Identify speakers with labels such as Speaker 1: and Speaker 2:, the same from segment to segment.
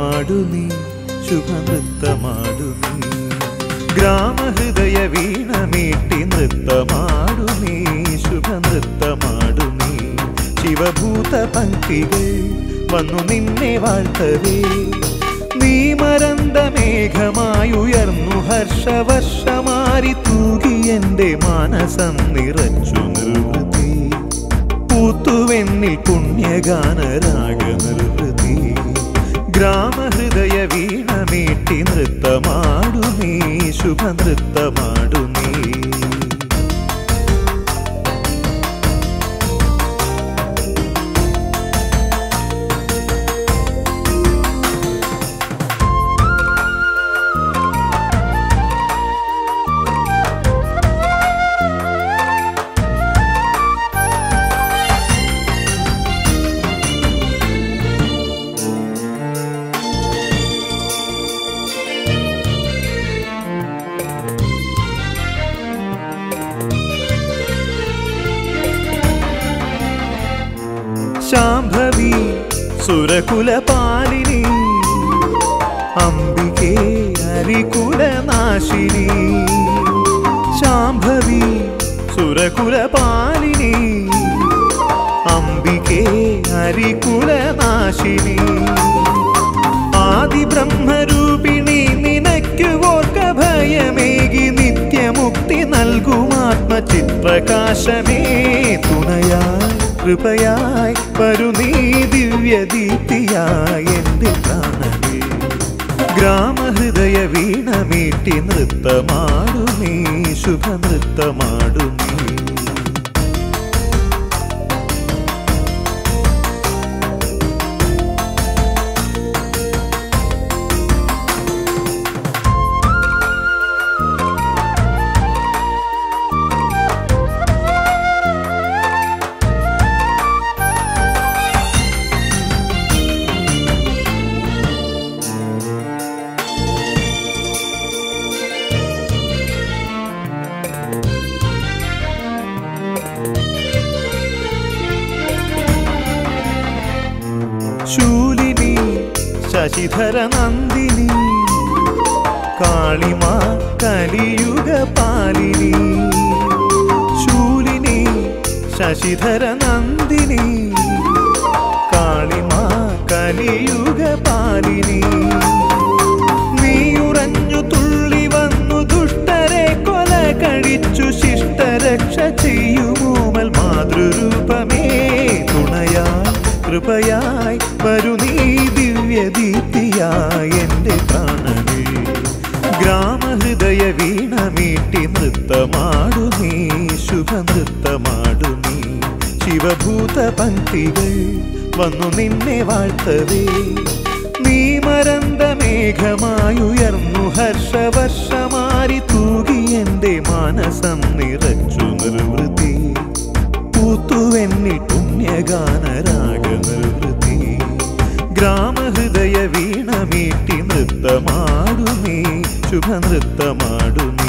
Speaker 1: നൃത്തമാടു നീ ശുഭനൃത്തമാടു നീ ഗ്രാമഹൃദയ വീണമീട്ടി നൃത്തമാടു നീ ശുഭനൃത്തമാടു നീ ശിവഭൂത പങ്ക്തികൾ വന്നു നിന്നെ വാഴ്ത്തവേ നീ മരന്ത മേഘമായുയർന്നു ഹർഷവർഷമാരി തൂകി എൻ്റെ മാനസം നിറച്ചു നിർവൃതി പൂത്തുവെന്നിൽ പുണ്യഗാനരാഗ നിർവൃതി ഗ്രാമഹൃദയ വീണമീട്ടി നൃത്തമാടു നീ ശുഭനൃത്തമാടു നീ ശാംഭവി സുരകുലപാലിനി അംബികേ ഹരികുലനാശിനി ശാംഭവി സുരകുലപാലിനി അംബികേ ഹരികുലനാശിനി ആദിബ്രഹ്മരൂപിണി നിനക്കു ഓർക്ക ഭയമേകി നിത്യമുക്തി നൽകും ആത്മചിത്രകാശമേ തുണയായി കൃപയായി വരു നീ ദിവ്യദീപ്തിയായി എൻ്റെ പ്രാണനേ ഗ്രാമഹൃദയ വീണമീട്ടി നൃത്തമാടു നീ ശുഭനൃത്തമാടു നീ ശൂലിനി ശശിധര നന്ദിനി കാളിമ കലിയുഗ പാലിനി ശൂലിനി ശശിധര നന്ദിനി കാളിമ കലിയുഗ പാലിനി നീയുറഞ്ഞു തുള്ളി വന്നു ദുഷ്ടരെ കൊല കഴിച്ചു ശിഷ്ടരക്ഷ ചെയ്യുമോമൽ മാതൃരൂപമേ തുണയായി കൃപയായി വരു നീ ദിവ്യദീപ്തിയായി എൻ്റെ പ്രാണനേ ഗ്രാമഹൃദയ വീണമീട്ടി നൃത്തമാടു നീ ശുഭനൃത്തമാടു നീ ശിവഭൂത പങ്ക്തികൾ വന്നു നിന്നെ വാഴ്ത്തവേ നീ മരന്ത മേഘമായുയർന്നു ഹർഷവർഷമാരി തൂകി എൻ്റെ മാനസം നിറച്ചു നിർവൃതി പൂത്തുവെന്നിൽ പുണ്യഗാനരാഗ നിർവൃതി ഗ്രാമഹൃദയ വീണമീട്ടി നൃത്തമാടു നീ ശുഭനൃത്തമാടു നീ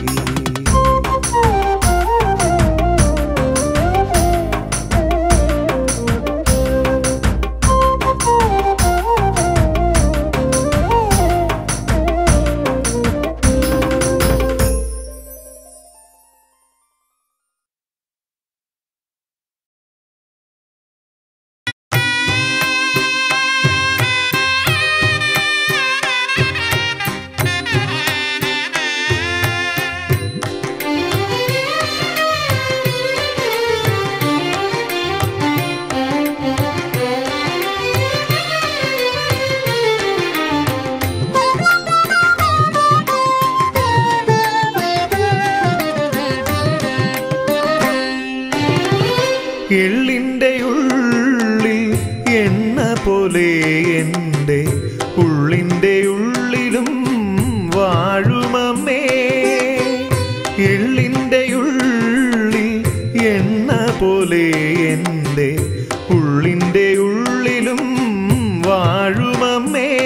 Speaker 1: എള്ളിൻ്റെ ഉള്ളിൽ എണ്ണ പോലെ എൻ്റെ ഉള്ളിൻ്റെ ഉള്ളിലും വാഴുമമ്മേ എള്ളിൻ്റെ ഉള്ളിൽ എണ്ണ പോലെ എൻ്റെ ഉള്ളിൻ്റെ ഉള്ളിലും വാഴുമമ്മേ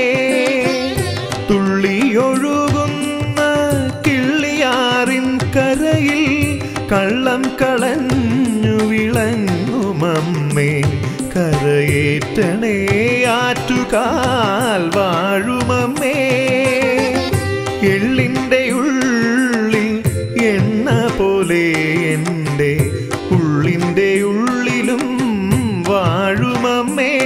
Speaker 1: തുള്ളിയൊഴുകുന്ന കിള്ളിയാറിൻ കരയിൽ കള്ളം കളഞ്ഞു വിളങ്ങുമമ്മേ കരയേറ്റണേ ആറ്റുകാലമ്മേ ആറ്റുകാൽ വാഴുമമ്മേ എള്ളിൻ്റെ ഉള്ളിൽ എണ്ണ പോലെ എൻ്റെ ഉള്ളിൻ്റെ ഉള്ളിലും വാഴുമമ്മേ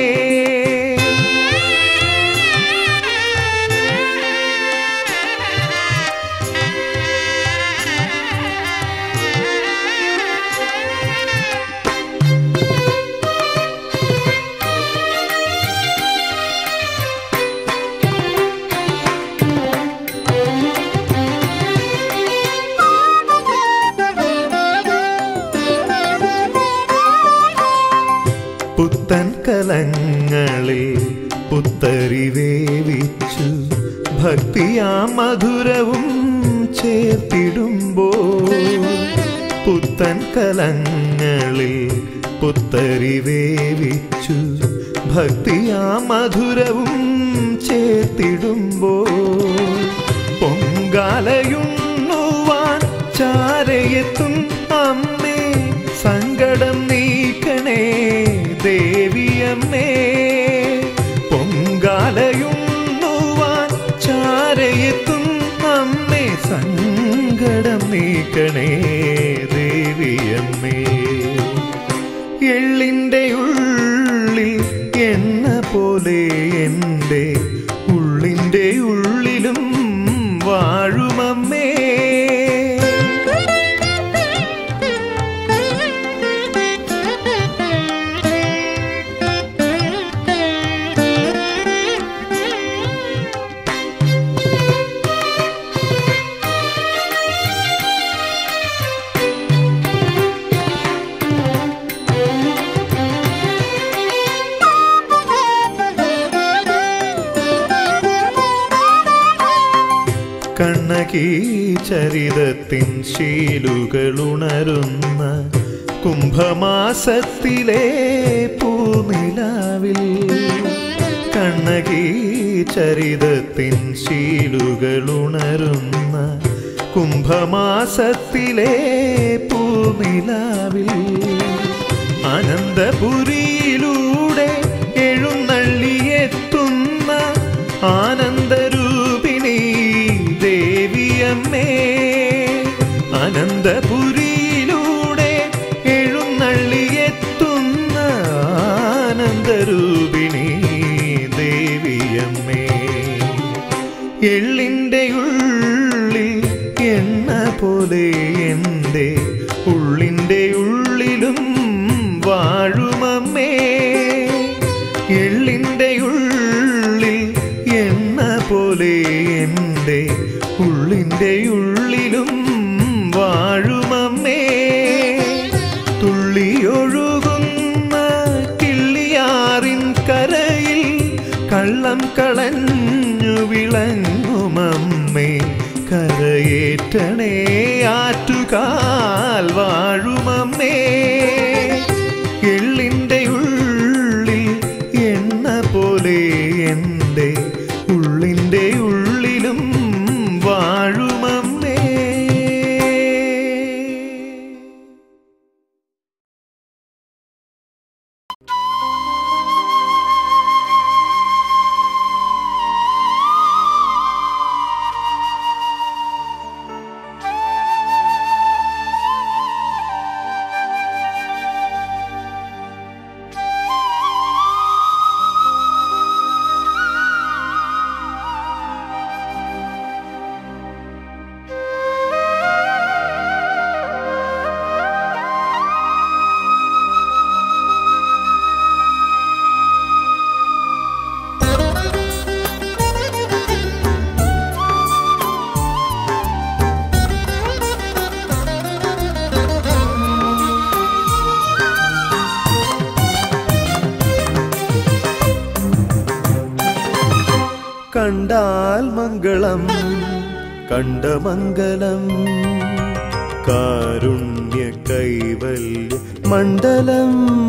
Speaker 1: പുത്തൻ കലങ്ങളിൽ പുത്തരി വേവിച്ചു ഭക്തിയാ മധുരവും ചേർത്തിടുമ്പോൾ പുത്തൻ കലങ്ങളിൽ പുത്തരി വേവിച്ചു ഭക്തിയാ മധുരവും ചേർത്തിടുമ്പോൾ പൊങ്കാലയുണ്ണുവാൻ ചാരയെത്തും അമ്മേ സങ്കടം നീക്കണേ ദേവിയമ്മേ പൊങ്കാലയുണ്ണുവാൻ ചാരയെത്തും അമ്മേ സങ്കടം നീക്കണേ ദേവിയമ്മേ എള്ളിൻ്റെ ഉള്ളിൽ എണ്ണ പോലെ എൻ്റെ ഉള്ളിൻ്റെ ഉള്ളിലും വാഴുമമ്മേ കണ്ണകീ ചരിതത്തിൻ ശീലുകളുണരുന്ന കുംഭമാസത്തിലെ പൂനിലാവിൽ കണ്ണകീ ചരിതത്തിൻ ശീലുകളുണരുന്ന കുംഭമാസത്തിലെ പൂനിലാവിൽ അനന്തപുരിയിലൂടെ എഴുന്നള്ളിയെത്തുന്ന ആനന്ദരൂപിണി ദേവിയമ്മേ അനന്തപുരിയിലൂടെ എഴുന്നള്ളിയെത്തുന്ന ആനന്ദരൂപിണി ദേവിയമ്മേ എള്ളിൻ്റെ ഉള്ളിൽ എണ്ണ പോലെ എൻ്റെ ഉള്ളിൻ്റെ ഉള്ളിലും വാഴുമമ്മേ എള്ളിൻ്റെ ഉള്ളിൽ എണ്ണ പോലെ എൻ്റെ ഉള്ളിൻ്റെ ഉള്ളിലും വാഴുമമ്മേ തുള്ളിയൊഴുകുന്ന കിള്ളിയാറിൻ കരയിൽ കള്ളം കളഞ്ഞു വിളങ്ങുമമ്മേ കരയേറ്റണേ ആറ്റുകാൽ വാഴുമമ്മേ എള്ളിൻ്റെ ഉള്ളിൽ എണ്ണ പോലെ എൻ്റെ ഉള്ളിൻ്റെ ഉള്ളിലും വാഴുമമ്മേ കണ്ടാൽ മംഗളം കണ്ട മംഗളം കാരുണ്യ കൈവല്യ മണ്ഡലം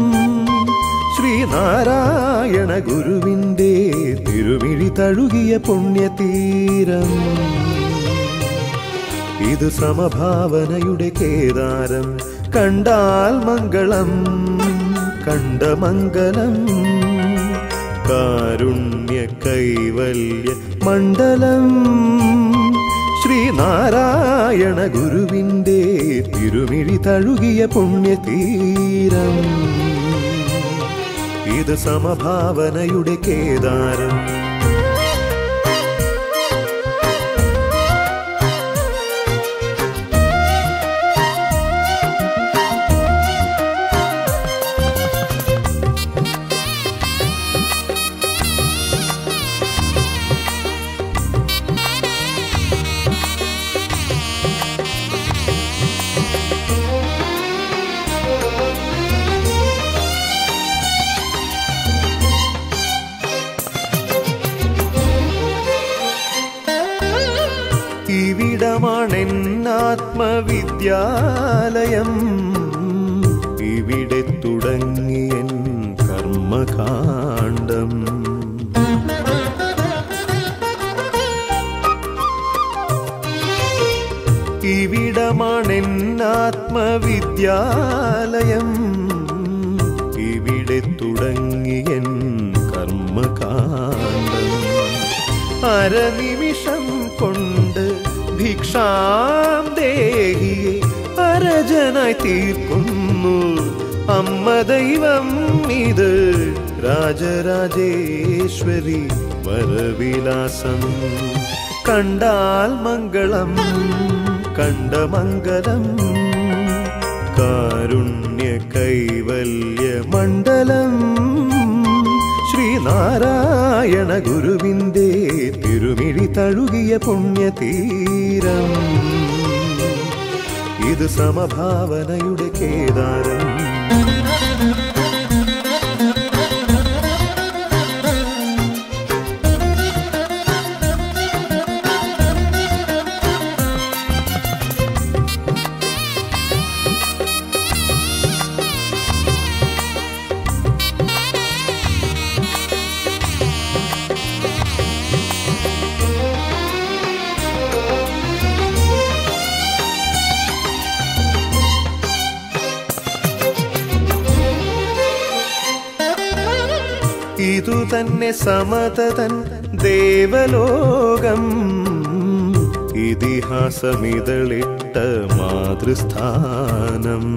Speaker 1: ശ്രീനാരായണ ഗുരുവിൻ്റെ തിരുമിഴി തഴുകിയ പുണ്യതീരം ഇത് സമഭാവനയുടെ കേദാരം കണ്ടാൽ മംഗളം കണ്ട മംഗളം കാരുണ്യ കൈവല്യ മണ്ഡലം ശ്രീനാരായണ ഗുരുവിൻ്റെ തിരുമിഴി തഴുകിയ പുണ്യതീരം ഇത് സമഭാവനയുടെ കേദാരം ഇവിടമാണെന്നാത്മവിദ്യാലയം ഇവിടെ തുടങ്ങിയൻ കർമ്മകാണ്ഡം ഇവിടമാണെന്നാത്മവിദ്യാലയം ഇവിടെ തുടങ്ങിയൻ കർമ്മകാണ്ഡം അരനിമിഷം കൊണ്ട് ഭിക്ഷാം ദേഹിയെ അരജനായി തീർക്കുന്നു അമ്മ ദൈവം ഇത് രാജരാജേശ്വരി വരവിലാസം കണ്ടാൽ മംഗളം കണ്ട മംഗളം കാരുണ്യ കൈവല്യ മണ്ഡലം ശ്രീനാരായണ ഗുരുവിൻ്റെ തിരുമിഴി തഴുകിയ പുണ്യതീരം ഇത് സമഭാവനയുടെ കേദാരം ഇതു തന്നെ സമതതൻ ദേവലോകം ഇതിഹാസമിതളിട്ട മാതൃസ്ഥാനം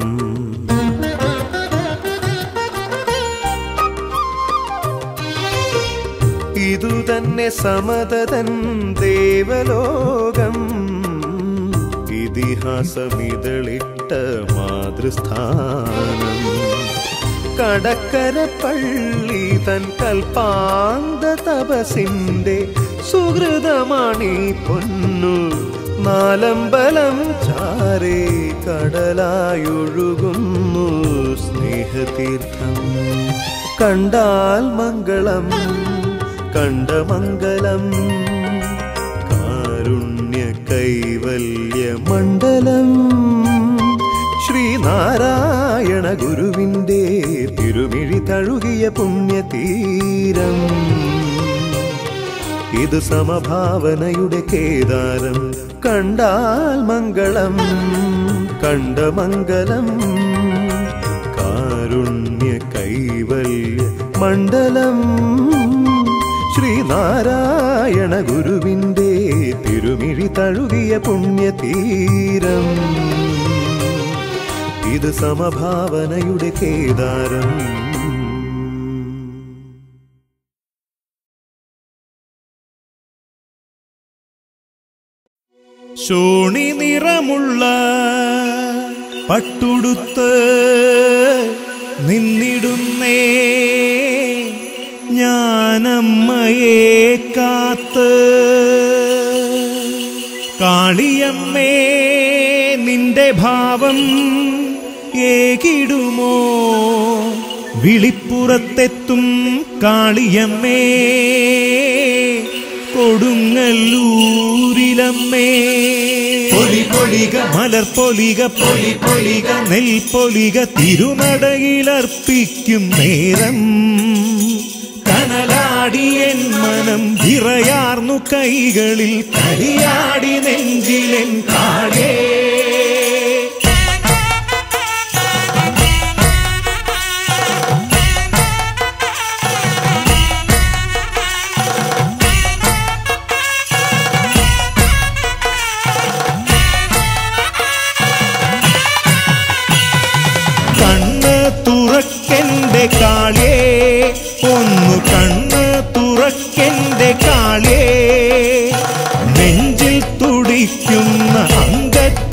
Speaker 1: ഇതു തന്നെ സമതതൻ ദേവലോകം ഇതിഹാസമിതളിട്ട മാതൃസ്ഥാനം കടക്കര പള്ളി തൻ കൽപ്പാന്ത തപസിന്റെ സുഹൃതമാണീ പൊന്നു നാലമ്പലം ചാരേ കടലായൊഴുകുന്നു സ്നേഹതീർത്ഥം കണ്ടാൽ മംഗളം കണ്ട മംഗളം കാരുണ്യ കൈവല്യ മണ്ഡലം ശ്രീനാരായണ ഗുരുവിൻ്റെ തിരുമിഴി തഴുകിയ പുണ്യതീരം ഇത് സമഭാവനയുടെ കേദാരം കണ്ടാൽ മംഗളം കണ്ട മംഗളം കാരുണ്യ കൈവല്യ മണ്ഡലം ശ്രീനാരായണ ഗുരുവിൻ്റെ തിരുമിഴി തഴുകിയ പുണ്യതീരം ഇത് സമഭാവനയുടെ കേദാരം
Speaker 2: ശോണി നിറമുള്ള പട്ടുടുത്ത് നിന്നിടുന്നേ ഞാനമ്മയെ കാത്ത് കാളിയമ്മേ നിന്റെ ഭാവം ഏകിടുമോ വിളിപ്പുറത്തെത്തും കാളിയമ്മേ കൊടുങ്ങല്ലൂരിലമ്മേ പൊലി പൊലിക മലർ പൊലിക പൊലി പൊലിക നെൽ പൊലിക തിരുനടയിലർപ്പിക്കും നേരം കനലാടിയൻ മനം വിറയാർന്നു കൈകളിൽ കരിയാടി നെഞ്ചിലെൻ കാടേ
Speaker 3: Thank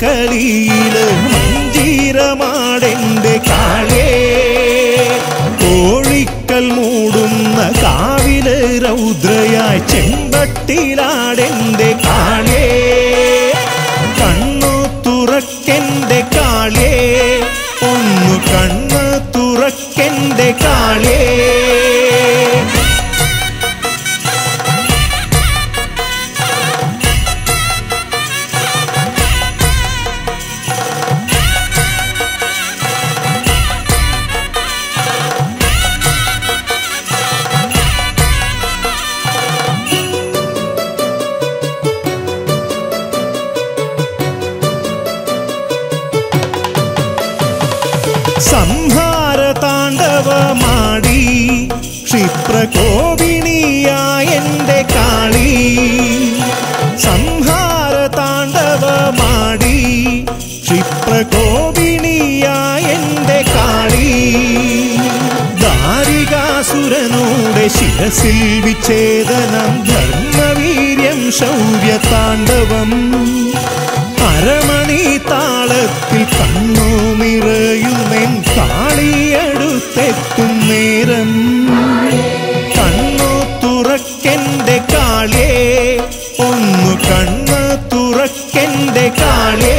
Speaker 2: അങ്കക്കളിയില് മഞ്ചീരമാടെന്റെ കാളേ കോഴിക്കൽ മൂടുന്ന കാവില് രൗദ്രയായി ചെമ്പട്ടിലാടെന്റെ കാളേ കണ്ണു തുറക്കെന്റെ കാളേ ഒന്നു കണ്ണു തുറക്കെന്റെ കാളേ സംഹാര താണ്ഡവമാടി ക്ഷിപ്രകോപിണിയായ എന്റെ കാളി സംഹാര താണ്ഡവമാടി ക്ഷിപ്രകോപിണിയായ എന്റെ കാളി ദാരികാസുരനൂടെ ശിരസിൽ വിച്ഛേദനം ധർമ്മവീര്യം ശൗര്യ താണ്ഡവം അരമണി താളത്തിൽ കണ്ണു നിറയുമെൻ കാളിയടുത്തെത്തും നേരം കണ്ണു തുറക്കെന്റെ കാളേ ഒന്നു കണ്ണു തുറക്കെന്റെ കാളേ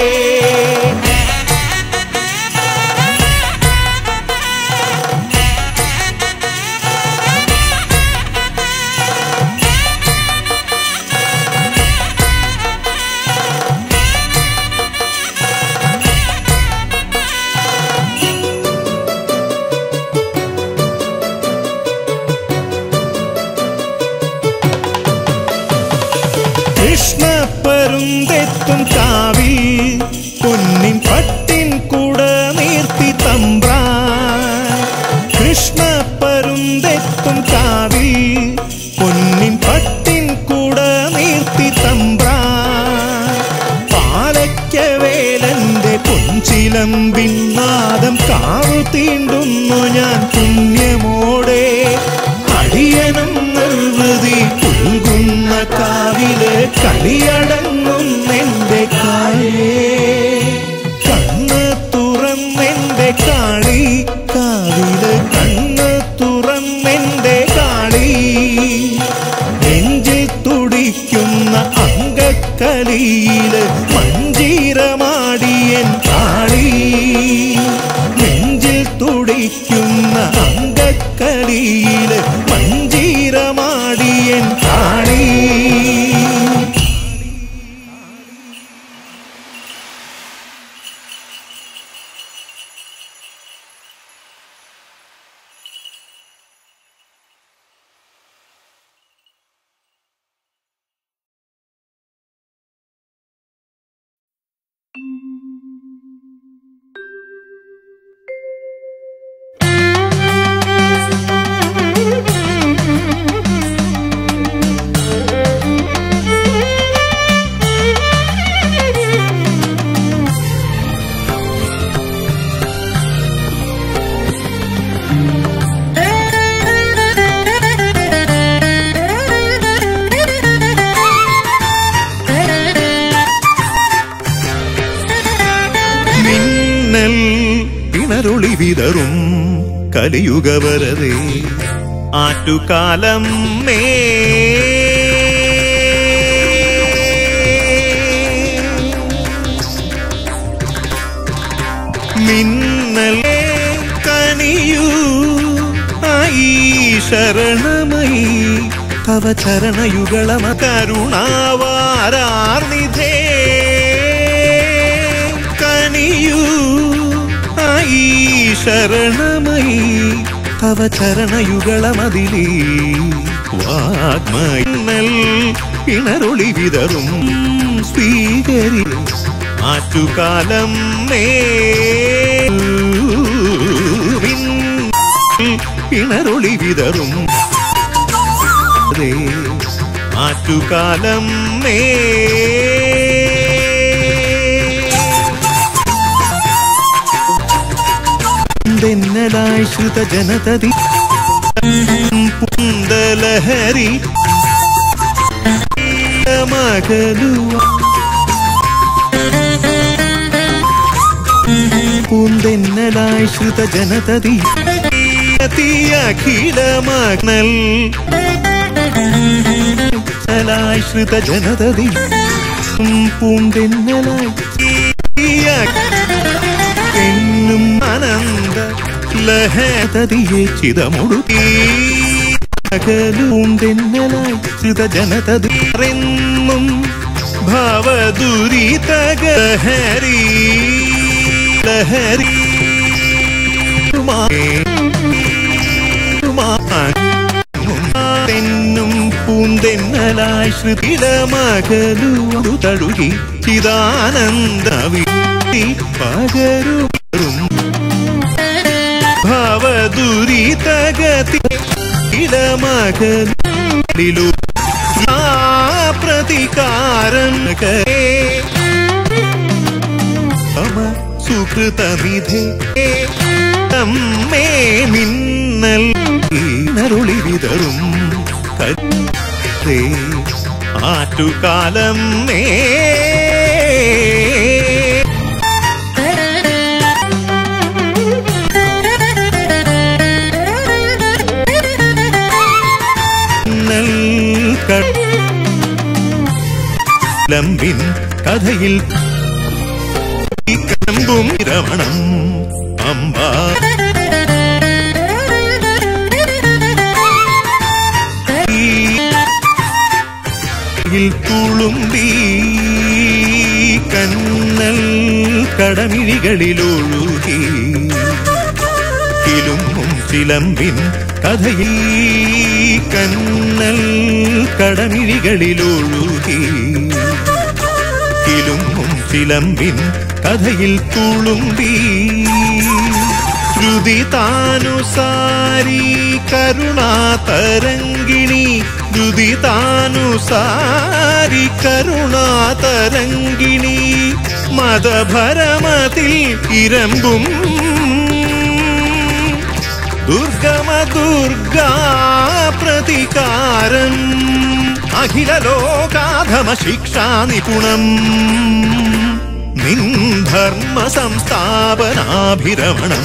Speaker 2: കൃഷ്ണപ്പരുന്തെത്തും കാവിൽ പൊന്നിൻ പട്ടിൻ കൂട നീർത്തി തമ്പ്ര കൃഷ്ണപ്പരുന്തെത്തും കാവിൽ പൊന്നിൻ പട്ടിൻ കൂട നീർത്തി തമ്പ്ര പാലയ്ക്കവേലന്റെ പൊൻചിലമ്പിൻ നാദം കാവു തീണ്ടുന്നു ഞാൻ പുണ്യമോടെ അടിയനം നിർവൃതി പുൽകുന്ന കാവില് കളിയടങ്ങും എന്റെ കാളേ കണ്ണ് തുറന്നെന്റെ കാളി കാവില് കണ്ണ് തുറന്നെന്റെ കാളി നെഞ്ചിൽ തുടിക്കുന്ന അങ്കക്കലിയില് മഞ്ചീരമാടിയൻ കാളി നെഞ്ചിൽ തുടിക്കുന്ന അങ്കക്കലിയില് മഞ്ചീരമാടിയൻ കാളി മിന്നൽ പിണരുളി വിതറും കലിയുഗവരതേ ആറ്റുകാലം മേ മിന്നൽ കനിയൂ ആയി ശരണമയി തവ ചരണയുഗളമ കരുണാവാരാർനിധേ കനിയൂ ആയി ശരണമയി തവ ചരണയുഗളമതിലേ വാഗ്മന്നൽ പിണരൊളി വിതറും സ്വീകരി ആറ്റുകാലം മേ പിണരൊളി വിതറും ആറ്റുകാലം മേ തെന്നലായി ശ്രുത ജനതതി പുന്തലഹരി മകലുവ പൂന്തെന്നലായി ശ്രുത ജനതതി അഖിലമഗ്നൽ ലായി ശ്രുത ജനതതി പൂന്തെന്നലായി എന്നും അനന്ത ലഹതതിയെ ചിതമുടുക്കി അകലൂന്തെന്നലായി ശ്രുത ജനതതി എന്നും ഭവദുരിതകഹരി ലഹരി തെന്നും പൂന്തെന്നലായി ശ്രുതിലമകലു തഴുകി ചിദാനന്ദ വിധി പകരും ഭവദുരിതഗതി ഇലമകലു പ്രതികാരം മമ സുകൃതമിധേ അമ്മേ മിന്നൽ നരുളി വിതറും കരേ ആറ്റുകാലം മേ മിന്നൽ ലംബിൻ കഥയിൽ ഈ കമ്പും രമണം അമ്പ തുളുമ്പി കണ്ണൽ കടമിഴികളിലൊഴുകി കിലുമ്പും ചിലമ്പിൻ കഥയിൽ കണ്ണൽ കടമിഴികളിലൊഴുകി കിലുങ്ങും ചിലമ്പിൻ കഥയിൽ തുളുമ്പി ശ്രുതി താനുസാരി കരുണാതരങ്കിണി ശ്രുതി താനുസാരി കരുണാതരങ്കിണി മതഭരമതിൽ ഇരമ്പും ദുർഗമ ദുർഗാ പ്രതികാരം അഖില ലോകാധമ ശിക്ഷാ നിപുണം നിൻ ധർമ്മ സംസ്ഥാപനാഭിരമണം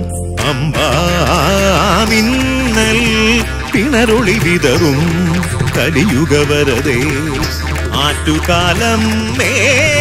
Speaker 2: അമ്പാമിന്നൽ പിണരൊളി വിതറും കലിയുഗവരതേ ആറ്റുകാലം മേ